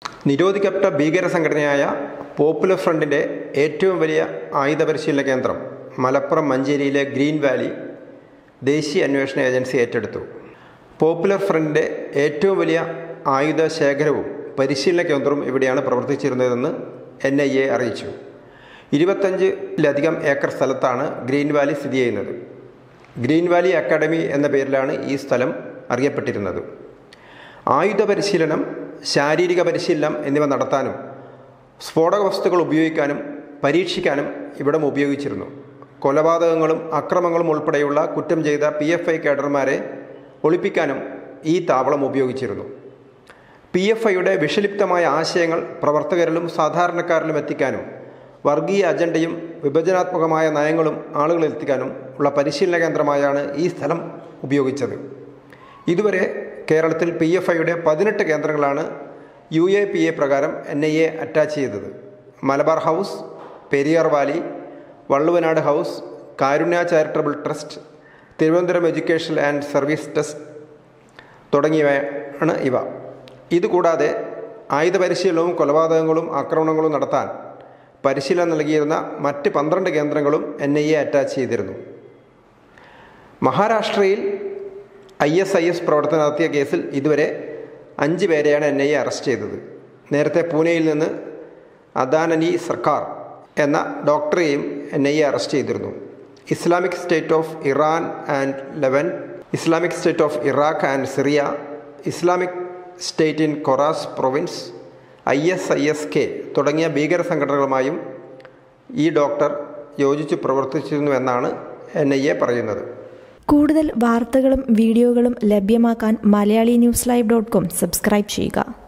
നിരോധിക്കപ്പെട്ട ഭീകര സംഘടനയായ പോപ്പുലർ ഫ്രണ്ടിൻ്റെ ഏറ്റവും വലിയ ആയുധ പരിശീലന കേന്ദ്രം മലപ്പുറം മഞ്ചേരിയിലെ ഗ്രീൻ വാലി ദേശീയ അന്വേഷണ ഏജൻസി ഏറ്റെടുത്തു പോപ്പുലർ ഫ്രണ്ടിൻ്റെ ഏറ്റവും വലിയ ആയുധ ശേഖരവും പരിശീലന കേന്ദ്രവും ഇവിടെയാണ് പ്രവർത്തിച്ചിരുന്നതെന്ന് എൻ ഐ എ അറിയിച്ചു ഇരുപത്തഞ്ചിലധികം ഏക്കർ സ്ഥലത്താണ് ഗ്രീൻ വാലി സ്ഥിതി ചെയ്യുന്നത് ഗ്രീൻ വാലി അക്കാഡമി എന്ന പേരിലാണ് ഈ സ്ഥലം അറിയപ്പെട്ടിരുന്നത് ആയുധ പരിശീലനം ശാരീരിക പരിശീലനം എന്നിവ നടത്താനും സ്ഫോടക വസ്തുക്കൾ ഉപയോഗിക്കാനും പരീക്ഷിക്കാനും ഇവിടം ഉപയോഗിച്ചിരുന്നു കൊലപാതകങ്ങളും അക്രമങ്ങളും ഉൾപ്പെടെയുള്ള കുറ്റം ചെയ്ത പി എഫ് ഐ കേഡർമാരെ ഒളിപ്പിക്കാനും ഈ താവളം ഉപയോഗിച്ചിരുന്നു പി എഫ് ഐയുടെ വിഷലിപ്തമായ ആശയങ്ങൾ പ്രവർത്തകരിലും സാധാരണക്കാരിലും എത്തിക്കാനും വർഗീയ അജണ്ടയും വിഭജനാത്മകമായ നയങ്ങളും ആളുകളിൽ എത്തിക്കാനും ഉള്ള പരിശീലന കേന്ദ്രമായാണ് ഈ സ്ഥലം ഉപയോഗിച്ചത് ഇതുവരെ കേരളത്തിൽ പി എഫ് ഐയുടെ പതിനെട്ട് കേന്ദ്രങ്ങളാണ് യു എ പി എ പ്രകാരം എൻ ഐ എ അറ്റാച്ച് ചെയ്തത് Malabar house Periyar valley Valluvanad house Karunya charitable trust Thiruvananthapuram education and service trust തുടങ്ങിയവയാണ് ഇവ ഇതുകൂടാതെ ആയുധ പരിശീലനവും കൊലപാതകങ്ങളും ആക്രമണങ്ങളും നടത്താൻ പരിശീലനം നൽകിയിരുന്ന മറ്റ് പന്ത്രണ്ട് കേന്ദ്രങ്ങളും എൻ ഐ എ അറ്റാച്ച് ചെയ്തിരുന്നു മഹാരാഷ്ട്രയിൽ ഐ എസ് ഐ എസ് പ്രവർത്തനം നടത്തിയ കേസിൽ ഇതുവരെ അഞ്ച് പേരെയാണ് എൻ ഐ എ അറസ്റ്റ് ചെയ്തത് നേരത്തെ പൂനെയിൽ നിന്ന് അദാനനി സർക്കാർ എന്ന ഡോക്ടറെയും എൻ ഐ എ അറസ്റ്റ് ചെയ്തിരുന്നു Islamic state of Iran and Levant Islamic state of Iraq and Syria Islamic state in Khorasan province I S I S K തുടങ്ങിയ ഭീകര സംഘടനകളുമായും ഈ ഡോക്ടർ യോജിച്ച് പ്രവർത്തിച്ചിരുന്നുവെന്നാണ് എൻ ഐ എ പറയുന്നത് കൂടുതൽ വാർത്തകളും വീഡിയോകളും ലഭ്യമാക്കാൻ Malayali news live dot com subscribe ചെയ്യുക